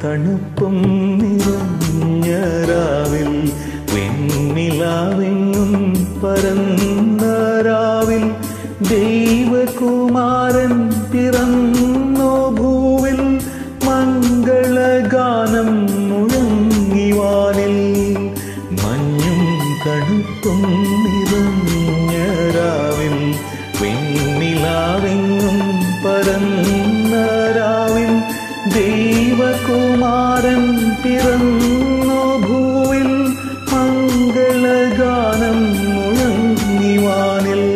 തണുപ്പും നിറഞ്ഞ രാവിൽ വെണ്ണിലാവെങ്ങും പരന്ന രാവിൽ ദൈവകുമാരൻ പിറന്നോ ഭൂവിൽ മംഗളഗാനം മുഴങ്ങിവാനിൽ മഞ്ഞും തണുപ്പും നിറഞ്ഞ രാവിൽ വെണ്ണിലാവെങ്ങും പരന്ന രാവിൽ ദൈവകുമാരൻ പിറന്നോ ഭൂവിൽ മംഗളഗാനം മുഴങ്ങിവാനിൽ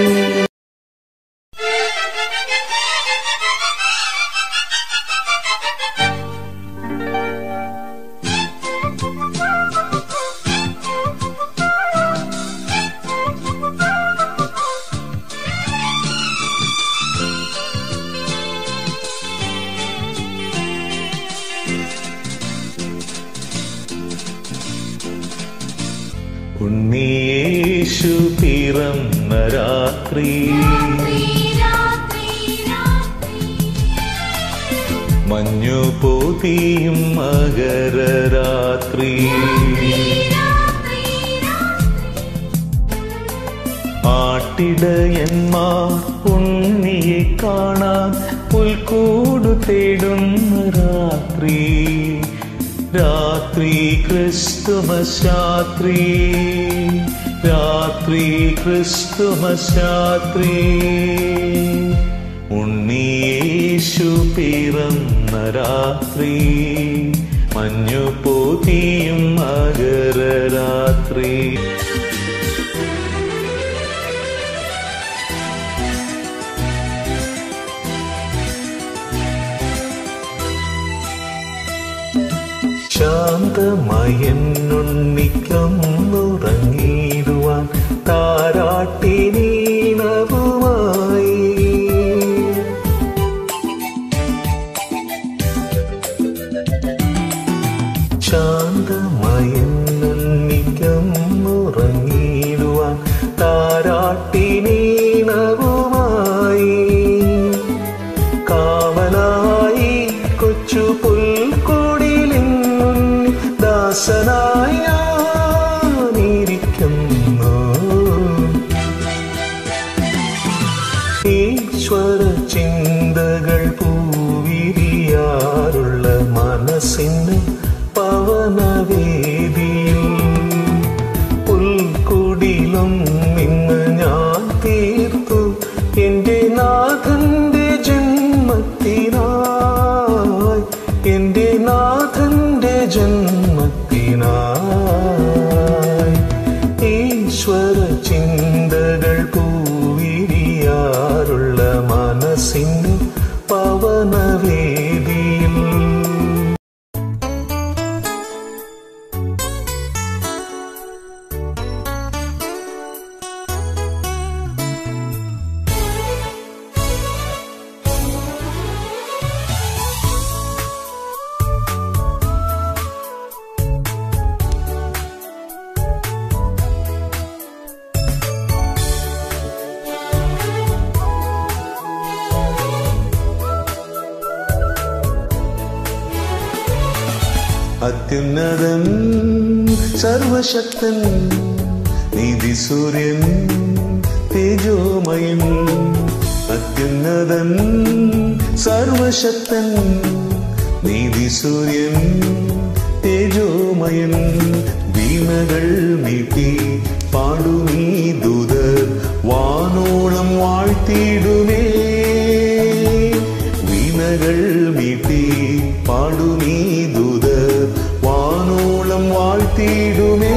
ഉണ്ണിയേശു പിറന്ന രാത്രി മഞ്ഞു പോതിയും മകരരാത്രി ആട്ടിടയന്മാർ ഉണ്ണിയെ കാണാൻ പുൽക്കൂടു തേടുന്ന രാത്രി രാത്രി ക്രിസ്തുമസ് രാത്രി രാത്രി ക്രിസ്തുമസ് രാത്രി ഉണ്ണിയേശു പിറന്ന രാത്രി മഞ്ഞു പോതിയും മകരരാത്രി ശാന്തമയന്നുറങ്ങിടുവാൻ താരാട്ടി നീണവുമായി ശാന്തമയന്നുറങ്ങിടുവാൻ താരാട്ടി നീണവുമായി കാവലായി കൊച്ചു പുൽക്കൊടിലിൻ ദാസനായി ഞാനിരിക്കുന്നു ഈശ്വര ചിന്തകൾ പൂവിരിയാറുള്ള മനസ്സിന് പവനവേദിയിൽ പുൽക്കുടിലും ഇന്ന് ഞാൻ തീർത്തു എന്റെ നാഥന്റെ ജന്മത്തിനായി എന്റെ നാഥന്റെ ജന്മത്തിനായി ഈശ്വര ചിന്തകൾ പൂവിരിയാറുള്ള മനസ്സിന് പവനവേദിയിൽ അത്യുന്നതൻ സർവശക്തൻ നീതിസൂര്യൻ തേജോമയൻ അത്യുന്നതൻ സർവശക്തൻ നീതിസൂര്യൻ തേജോമയൻ വീണകൾ നീട്ടി പാടുമീ ദൂതർ വാനോളം വാഴ്ത്തിയിടുമേ വീണകൾ മീട്ടി പാടുമീ ദൂതർ വാനോളം വാഴ്ത്തിയിടുമേ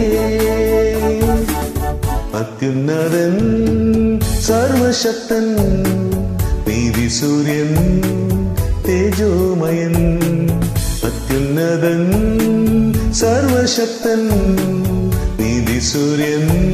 അത്യുന്നതൻ സർവശക്തൻ നീതിസൂര്യൻ തേജോമയൻ അത്യുന്നതൻ സർവശക്തൻ നീതിസൂര്യൻ